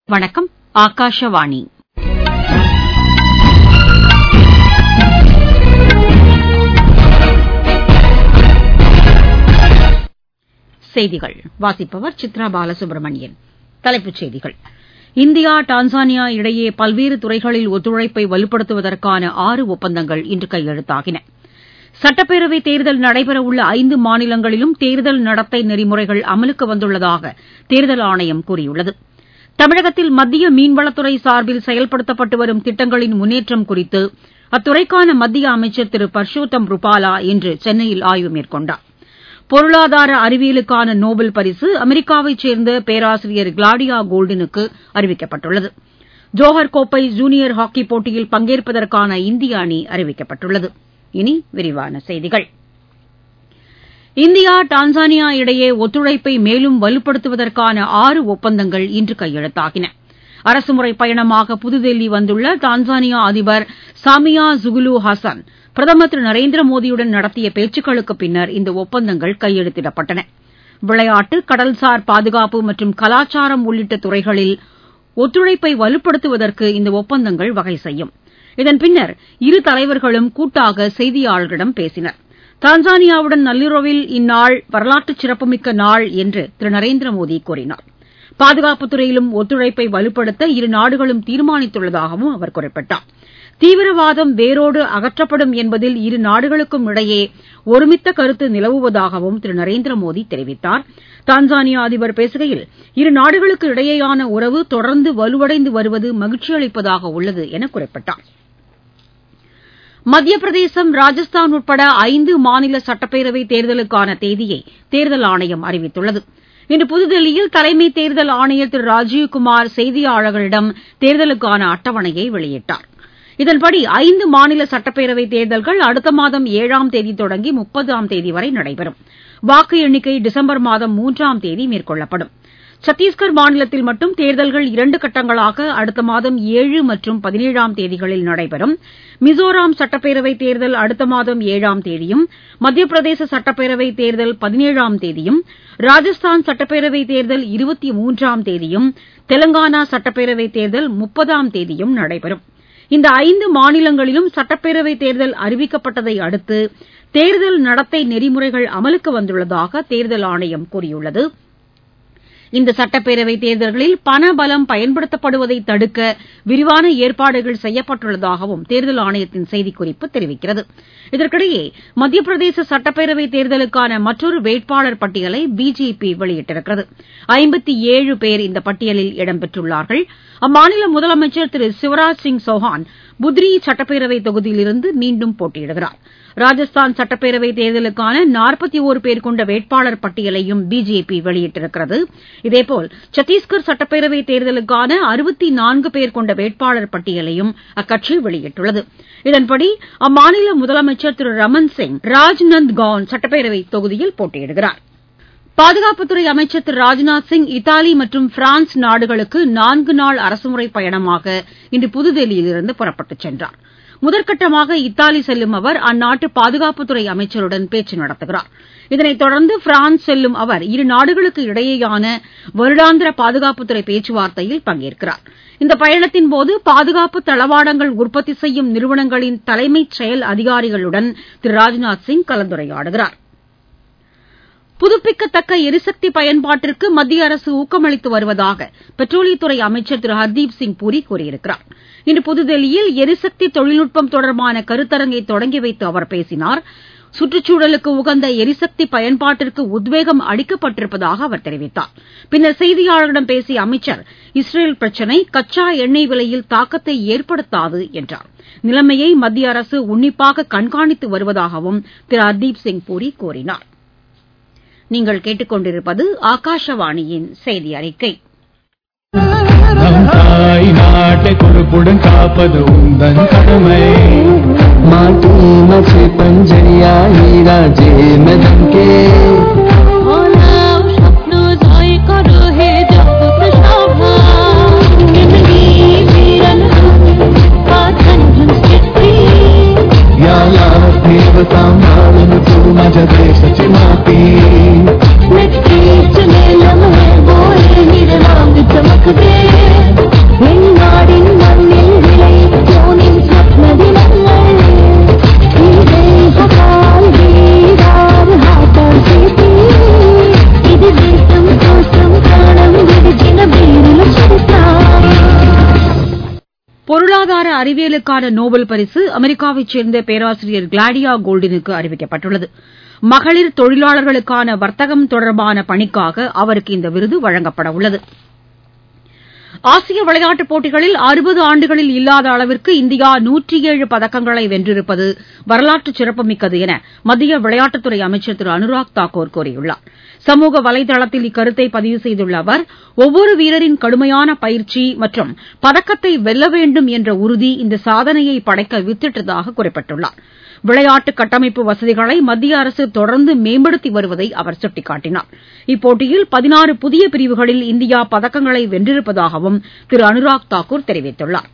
வணக்கம் ஆகாஷவாணி செய்திகள் வாசிப்பவர் சித்ரா பாலசுப்ரமணியன் தலைப்புச் செய்திகள் இந்தியா டான்சானியா இடையே பல்வேறு துறைகளில் ஒத்துழைப்பை வலுப்படுத்துவதற்கான ஆறு ஒப்பந்தங்கள் இன்று கையெழுத்தாகின சட்டப்பேரவைத் தேர்தல் நடைபெறவுள்ள ஐந்து மாநிலங்களிலும் தேர்தல் நடத்தை நெறிமுறைகள் அமலுக்கு வந்துள்ளதாக தேர்தல் ஆணையம் கூறியுள்ளது தமிழகத்தில் மத்திய மீன்வளத்துறை சார்பில் செயல்படுத்தப்பட்டு வரும் திட்டங்களின் முன்னேற்றம் குறித்து அத்துறைக்கான மத்திய அமைச்சர் திரு பர்ஷோத்தம் ருபாலா இன்று சென்னையில் ஆய்வு மேற்கொண்டார் பொருளாதார அறிவியலுக்கான நோபல் பரிசு அமெரிக்காவைச் சேர்ந்த பேராசிரியர் கிளாடியா கோல்டினுக்கு அறிவிக்கப்பட்டுள்ளது ஜோஹர் கோப்பை ஜூனியர் ஹாக்கி போட்டியில் பங்கேற்பதற்கான இந்திய அணி அறிவிக்கப்பட்டுள்ளது இனி விரிவான செய்திகள் இந்தியா டான்சானியா இடையே ஒத்துழைப்பை மேலும் வலுப்படுத்துவதற்கான ஆறு ஒப்பந்தங்கள் இன்று கையெழுத்தாகின அரசுமுறை பயணமாக புதுதில்லி வந்துள்ள டான்சானியா அதிபர் சாமியா சுகுலு ஹசன் பிரதமர் திரு நரேந்திர மோடியுடன் நடத்திய பேச்சுக்களுக்கு பின்னர் இந்த ஒப்பந்தங்கள் கையெழுத்திடப்பட்டன விளையாட்டு கடல்சார் பாதுகாப்பு மற்றும் கலாச்சாரம் உள்ளிட்ட துறைகளில் ஒத்துழைப்பை வலுப்படுத்துவதற்கு இந்த ஒப்பந்தங்கள் வகை செய்யும் இதன் பின்னர் இரு தலைவர்களும் கூட்டாக செய்தியாளர்களிடம் பேசினர் டான்சானியாவுடன் நல்லுறவில் இந்நாள் வரலாற்று சிறப்புமிக்க நாள் என்று திரு நரேந்திர மோடி கூறினார் பாதுகாப்புத் துறையிலும் ஒத்துழைப்பை வலுப்படுத்த இரு நாடுகளும் தீர்மானித்துள்ளதாகவும் அவர் குறிப்பிட்டார் தீவிரவாதம் வேரோடு அகற்றப்படும் என்பதில் இரு நாடுகளுக்கும் இடையே ஒருமித்த கருத்து நிலவுவதாகவும் திரு நரேந்திர மோடி தெரிவித்தார் டான்சானியா அதிபர் பேசுகையில் இரு நாடுகளுக்கு இடையேயான உறவு தொடர்ந்து வலுவடைந்து வருவது மகிழ்ச்சி அளிப்பதாக உள்ளது என குறிப்பிட்டார் மத்திய பிரதேசம் ராஜஸ்தான் உட்பட ஐந்து மாநில சட்டப்பேரவைத் தேர்தலுக்கான தேதியை தேர்தல் ஆணையம் அறிவித்துள்ளது இன்று புதுதில்லியில் தலைமை தேர்தல் ஆணையர் திரு ராஜீவ்குமார் செய்தியாளர்களிடம் தேர்தலுக்கான அட்டவணையை வெளியிட்டார் இதன்படி ஐந்து மாநில சட்டப்பேரவைத் தேர்தல்கள் அடுத்த மாதம் ஏழாம் தேதி தொடங்கி முப்பதாம் தேதி வரை நடைபெறும் வாக்கு எண்ணிக்கை டிசம்பர் மாதம் மூன்றாம் தேதி மேற்கொள்ளப்படும் சத்தீஸ்கர் மாநிலத்தில் மட்டும் தேர்தல்கள் இரண்டு கட்டங்களாக அடுத்த மாதம் ஏழு மற்றும் பதினேழாம் தேதிகளில் நடைபெறும் மிசோராம் சட்டப்பேரவைத் தேர்தல் அடுத்த மாதம் ஏழாம் தேதியும் மத்திய பிரதேச சட்டப்பேரவைத் தேர்தல் பதினேழாம் தேதியும் ராஜஸ்தான் சட்டப்பேரவைத் தேர்தல் இருபத்தி மூன்றாம் தேதியும் தெலங்கானா சட்டப்பேரவைத் தேர்தல் முப்பதாம் தேதியும் நடைபெறும் இந்த ஐந்து மாநிலங்களிலும் சட்டப்பேரவைத் தேர்தல் அறிவிக்கப்பட்டதை அடுத்து தேர்தல் நடத்தை நெறிமுறைகள் அமலுக்கு வந்துள்ளதாக தேர்தல் ஆணையம் கூறியுள்ளது இந்த சட்டப்பேரவைத் தேர்தல்களில் பணபலம் பயன்படுத்தப்படுவதை தடுக்க விரிவான ஏற்பாடுகள் செய்யப்பட்டுள்ளதாகவும் தேர்தல் ஆணையத்தின் செய்திக்குறிப்பு தெரிவிக்கிறது இதற்கிடையே மத்திய பிரதேச சட்டப்பேரவைத் தேர்தலுக்கான மற்றொரு வேட்பாளர் பட்டியலை பிஜேபி வெளியிட்டிருக்கிறது ஐம்பத்தி ஏழு பேர் இந்த பட்டியலில் இடம்பெற்றுள்ளார்கள் அம்மாநில முதலமைச்சர் திரு சிவராஜ் சிங் சௌஹான் புத்ரி சட்டப்பேரவைத் தொகுதியிலிருந்து மீண்டும் போட்டியிடுகிறார் ராஜஸ்தான் சட்டப்பேரவைத் தேர்தலுக்கான நாற்பத்தி ஒரு பேர் கொண்ட வேட்பாளர் பட்டியலையும் பிஜேபி வெளியிட்டிருக்கிறது இதேபோல் சத்தீஸ்கர் சட்டப்பேரவைத் தேர்தலுக்கான அறுபத்தி நான்கு பேர் கொண்ட வேட்பாளர் பட்டியலையும் அக்கட்சி வெளியிட்டுள்ளது இதன்படி அம்மாநில முதலமைச்சர் திரு ரமன் சிங் ராஜ்நந்த்கான் சட்டப்பேரவைத் தொகுதியில் போட்டியிடுகிறார் பாதுகாப்புத்துறை அமைச்சர் திரு ராஜ்நாத் சிங் இத்தாலி மற்றும் பிரான்ஸ் நாடுகளுக்கு நான்கு நாள் அரசுமுறை பயணமாக இன்று புதுதில்லியிலிருந்து புறப்பட்டுச் சென்றார் முதற்கட்டமாக இத்தாலி செல்லும் அவர் அந்நாட்டு பாதுகாப்புத்துறை அமைச்சருடன் பேச்சு நடத்துகிறார் இதனைத் தொடர்ந்து பிரான்ஸ் செல்லும் அவர் இரு நாடுகளுக்கு இடையேயான வருடாந்திர பாதுகாப்புத்துறை பேச்சுவார்த்தையில் பங்கேற்கிறார் இந்த பயணத்தின்போது பாதுகாப்பு தளவாடங்கள் உற்பத்தி செய்யும் நிறுவனங்களின் தலைமைச் செயல் அதிகாரிகளுடன் திரு ராஜ்நாத் சிங் கலந்துரையாடுகிறார் புதுப்பிக்கத்தக்க எரிசக்தி பயன்பாட்டிற்கு மத்திய அரசு ஊக்கமளித்து வருவதாக பெட்ரோலியத்துறை அமைச்சர் திரு ஹர்தீப் சிங் பூரி கூறியிருக்கிறார் இன்று புதுதில்லியில் எரிசக்தி தொழில்நுட்பம் தொடர்பான கருத்தரங்கை தொடங்கி வைத்து அவர் பேசினார் சுற்றுச்சூழலுக்கு உகந்த எரிசக்தி பயன்பாட்டிற்கு உத்வேகம் அளிக்கப்பட்டிருப்பதாக அவர் தெரிவித்தார் பின்னர் செய்தியாளர்களிடம் பேசிய அமைச்சர் இஸ்ரேல் பிரச்சினை கச்சா எண்ணெய் விலையில் தாக்கத்தை ஏற்படுத்தாது என்றார் நிலைமையை மத்திய அரசு உன்னிப்பாக கண்காணித்து வருவதாகவும் திரு ஹர்தீப் சிங் பூரி கூறினார் நீங்கள் கேட்டுக்கொண்டிருப்பது ஆகாஷவாணியின் செய்தி அறிக்கை நம் தாய் நாட்டை பொறுப்புடன் காப்பது உந்தன் கடமை माटी मछली पंजरिया हीरा जे में दमके ভোলাও স্বপ্ন জয় করো হে জগৎ সভা এমনি বিরল পাথন ঝুঁকি याला देव सांभाळून तू माझ्या देशाची माती मिट्टी चले लम्हे बोले निर्वांग चमक दे பொருளாதார அறிவியலுக்கான நோபல் பரிசு அமெரிக்காவைச் சேர்ந்த பேராசிரியர் கிளாடியா கோல்டினுக்கு அறிவிக்கப்பட்டுள்ளது மகளிர் தொழிலாளர்களுக்கான வர்த்தகம் தொடர்பான பணிக்காக அவருக்கு இந்த விருது வழங்கப்பட உள்ளது ஆசிய விளையாட்டுப் போட்டிகளில் அறுபது ஆண்டுகளில் இல்லாத அளவிற்கு இந்தியா நூற்றி ஏழு பதக்கங்களை வென்றிருப்பது வரலாற்று சிறப்புமிக்கது என மத்திய விளையாட்டுத்துறை அமைச்சர் திரு அனுராக் தாக்கூர் கூறியுள்ளார் சமூக வலைதளத்தில் இக்கருத்தை பதிவு செய்துள்ள அவர் ஒவ்வொரு வீரரின் கடுமையான பயிற்சி மற்றும் பதக்கத்தை வெல்ல வேண்டும் என்ற உறுதி இந்த சாதனையை படைக்க வித்திட்டதாக குறிப்பிட்டுள்ளார் விளையாட்டு கட்டமைப்பு வசதிகளை மத்திய அரசு தொடர்ந்து மேம்படுத்தி வருவதை அவர் சுட்டிக்காட்டினார் இப்போட்டியில் பதினாறு புதிய பிரிவுகளில் இந்தியா பதக்கங்களை வென்றிருப்பதாகவும் திரு அனுராக் தாக்கூர் தெரிவித்துள்ளார்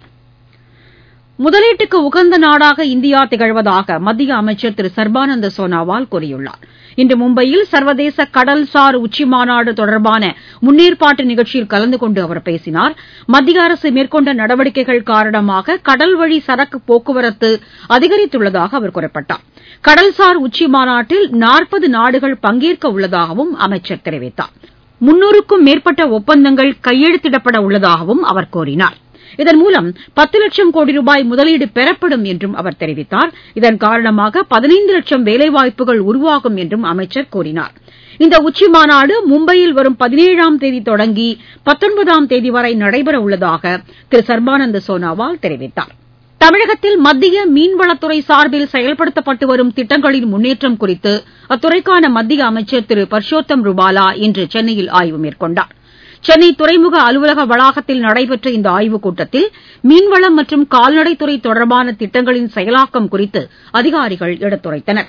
முதலீட்டுக்கு உகந்த நாடாக இந்தியா திகழ்வதாக மத்திய அமைச்சர் திரு சர்பானந்த சோனாவால் கூறியுள்ளார் இன்று மும்பையில் சர்வதேச கடல்சார் உச்சிமாநாடு தொடர்பான முன்னேற்பாட்டு நிகழ்ச்சியில் கலந்து கொண்டு அவர் பேசினார் மத்திய அரசு மேற்கொண்ட நடவடிக்கைகள் காரணமாக கடல்வழி சரக்கு போக்குவரத்து அதிகரித்துள்ளதாக அவர் குறிப்பிட்டார் கடல்சார் உச்சிமாநாட்டில் நாற்பது நாடுகள் பங்கேற்க உள்ளதாகவும் அமைச்சர் தெரிவித்தார் முன்னூறுக்கும் மேற்பட்ட ஒப்பந்தங்கள் கையெழுத்திடப்பட உள்ளதாகவும் அவர் கூறினார் இதன் மூலம் பத்து லட்சம் கோடி ரூபாய் முதலீடு பெறப்படும் என்றும் அவர் தெரிவித்தார் இதன் காரணமாக பதினைந்து லட்சம் வேலைவாய்ப்புகள் உருவாகும் என்றும் அமைச்சர் கூறினார் இந்த உச்சிமாநாடு மும்பையில் வரும் பதினேழாம் தேதி தொடங்கி பத்தொன்பதாம் தேதி வரை நடைபெற உள்ளதாக திரு சர்பானந்த சோனாவால் தெரிவித்தார் தமிழகத்தில் மத்திய மீன்வளத்துறை சார்பில் செயல்படுத்தப்பட்டு வரும் திட்டங்களின் முன்னேற்றம் குறித்து அத்துறைக்கான மத்திய அமைச்சர் திரு பர்ஷோத்தம் ருபாலா இன்று சென்னையில் ஆய்வு மேற்கொண்டார் சென்னை துறைமுக அலுவலக வளாகத்தில் நடைபெற்ற இந்த ஆய்வுக் கூட்டத்தில் மீன்வளம் மற்றும் கால்நடைத்துறை தொடர்பான திட்டங்களின் செயலாக்கம் குறித்து அதிகாரிகள் எடுத்துரைத்தனர்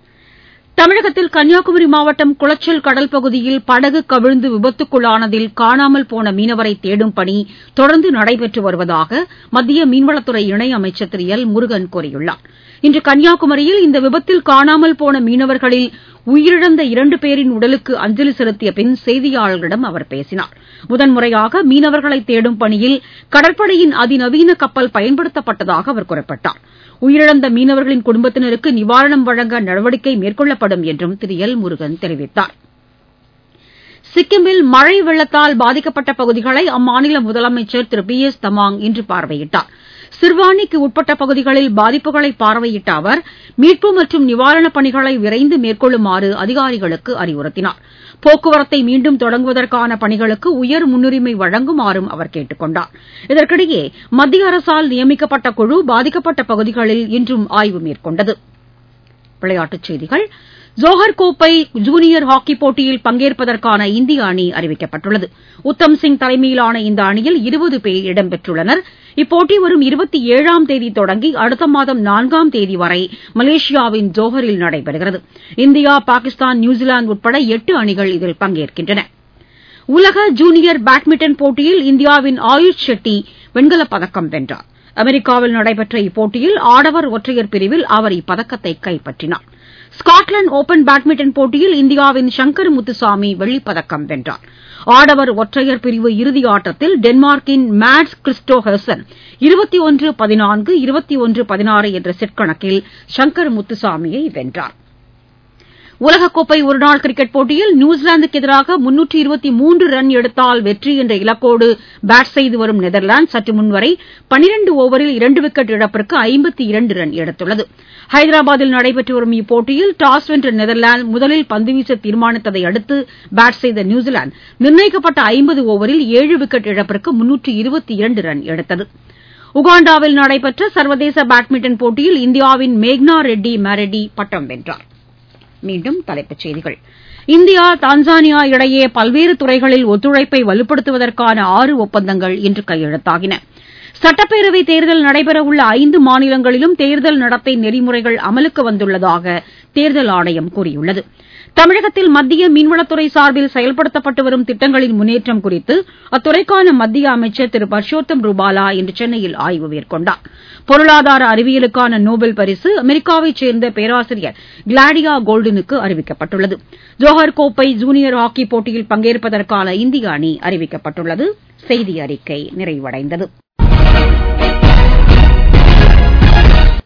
தமிழகத்தில் கன்னியாகுமரி மாவட்டம் குளச்சல் கடல் பகுதியில் படகு கவிழ்ந்து விபத்துக்குள்ளானதில் காணாமல் போன மீனவரை தேடும் பணி தொடர்ந்து நடைபெற்று வருவதாக மத்திய மீன்வளத்துறை இணையமைச்சர் திரு எல் முருகன் கூறியுள்ளார் இன்று கன்னியாகுமரியில் இந்த விபத்தில் காணாமல் போன மீனவர்களில் உயிரிழந்த இரண்டு பேரின் உடலுக்கு அஞ்சலி செலுத்திய பின் செய்தியாளர்களிடம் அவர் பேசினார் முதன்முறையாக மீனவர்களை தேடும் பணியில் கடற்படையின் அதிநவீன கப்பல் பயன்படுத்தப்பட்டதாக அவர் குறிப்பிட்டார் உயிரிழந்த மீனவர்களின் குடும்பத்தினருக்கு நிவாரணம் வழங்க நடவடிக்கை மேற்கொள்ளப்படும் என்றும் திரு எல் முருகன் தெரிவித்தார் சிக்கிமில் மழை வெள்ளத்தால் பாதிக்கப்பட்ட பகுதிகளை அம்மாநில முதலமைச்சர் திரு பி எஸ் தமாங் இன்று பார்வையிட்டார் சிர்வானிக்கு உட்பட்ட பகுதிகளில் பாதிப்புகளை பார்வையிட்ட அவர் மீட்பு மற்றும் நிவாரணப் பணிகளை விரைந்து மேற்கொள்ளுமாறு அதிகாரிகளுக்கு அறிவுறுத்தினார் போக்குவரத்தை மீண்டும் தொடங்குவதற்கான பணிகளுக்கு உயர் முன்னுரிமை வழங்குமாறும் அவர் கேட்டுக் கொண்டார் இதற்கிடையே மத்திய அரசால் நியமிக்கப்பட்ட குழு பாதிக்கப்பட்ட பகுதிகளில் இன்றும் ஆய்வு மேற்கொண்டது விளையாட்டுச் செய்திகள் ஜோஹர் கோப்பை ஜூனியர் ஹாக்கி போட்டியில் பங்கேற்பதற்கான இந்திய அணி அறிவிக்கப்பட்டுள்ளது உத்தம் சிங் தலைமையிலான இந்த அணியில் இருபது பேர் இடம்பெற்றுள்ளனர் இப்போட்டி வரும் இருபத்தி ஏழாம் தேதி தொடங்கி அடுத்த மாதம் நான்காம் தேதி வரை மலேசியாவின் ஜோஹரில் நடைபெறுகிறது இந்தியா பாகிஸ்தான் நியூசிலாந்து உட்பட எட்டு அணிகள் இதில் பங்கேற்கின்றன உலக ஜூனியர் பேட்மிண்டன் போட்டியில் இந்தியாவின் ஆயுஷ் ஷெட்டி வெண்கலப் பதக்கம் வென்றார் அமெரிக்காவில் நடைபெற்ற இப்போட்டியில் ஆடவர் ஒற்றையர் பிரிவில் அவர் இப்பதக்கத்தை கைப்பற்றினார் ஸ்காட்லாந்து ஒபன் பேட்மிண்டன் போட்டியில் இந்தியாவின் சங்கர் முத்துசாமி வெள்ளிப்பதக்கம் வென்றார் ஆடவர் ஒற்றையர் பிரிவு இறுதி ஆட்டத்தில் டென்மார்க்கின் மேட்ஸ் கிறிஸ்டோ ஹெசன் இருபத்தி ஒன்று பதினான்கு இருபத்தி ஒன்று பதினாறு என்ற செட் கணக்கில் சங்கர் முத்துசாமியை வென்றார் உலகக்கோப்பை ஒருநாள் கிரிக்கெட் போட்டியில் நியூசிலாந்துக்கு எதிராக முன்னூற்று இருபத்தி மூன்று ரன் எடுத்தால் வெற்றி என்ற இலக்கோடு பேட் செய்து வரும் நெதர்லாந்து சற்று முன்வரை பனிரண்டு ஓவரில் இரண்டு விக்கெட் இழப்பிற்கு ஐம்பத்தி இரண்டு ரன் எடுத்துள்ளது ஹைதராபாத்தில் நடைபெற்று வரும் இப்போட்டியில் டாஸ் வென்ற நெதர்லாந்து முதலில் பந்து வீச தீர்மானித்ததை அடுத்து பேட் செய்த நியூசிலாந்து நிர்ணயிக்கப்பட்ட ஐம்பது ஓவரில் ஏழு விக்கெட் இழப்பிற்கு முன்னூற்று இருபத்தி இரண்டு ரன் எடுத்தது உகாண்டாவில் நடைபெற்ற சர்வதேச பேட்மிண்டன் போட்டியில் இந்தியாவின் மேக்னா ரெட்டி மேரெட்டி பட்டம் வென்றார் மீண்டும் தலைப்புச் செய்திகள் இந்தியா தான்சானியா இடையே பல்வேறு துறைகளில் ஒத்துழைப்பை வலுப்படுத்துவதற்கான ஆறு ஒப்பந்தங்கள் இன்று கையெழுத்தாகின சட்டப்பேரவைத் தேர்தல் நடைபெறவுள்ள ஐந்து மாநிலங்களிலும் தேர்தல் நடத்தை நெறிமுறைகள் அமலுக்கு வந்துள்ளதாக தேர்தல் ஆணையம் கூறியுள்ளது தமிழகத்தில் மத்திய மீன்வளத்துறை சார்பில் செயல்படுத்தப்பட்டு வரும் திட்டங்களின் முன்னேற்றம் குறித்து அத்துறைக்கான மத்திய அமைச்சர் திரு பர்ஷோத்தம் ரூபாலா இன்று சென்னையில் ஆய்வு மேற்கொண்டார் பொருளாதார அறிவியலுக்கான நோபல் பரிசு அமெரிக்காவைச் சேர்ந்த பேராசிரியர் கிளாடியா கோல்டனுக்கு அறிவிக்கப்பட்டுள்ளது ஜோஹர் கோப்பை ஜூனியர் ஹாக்கி போட்டியில் பங்கேற்பதற்கான இந்திய அணி அறிவிக்கப்பட்டுள்ளது செய்தி அறிக்கை நிறைவடைந்தது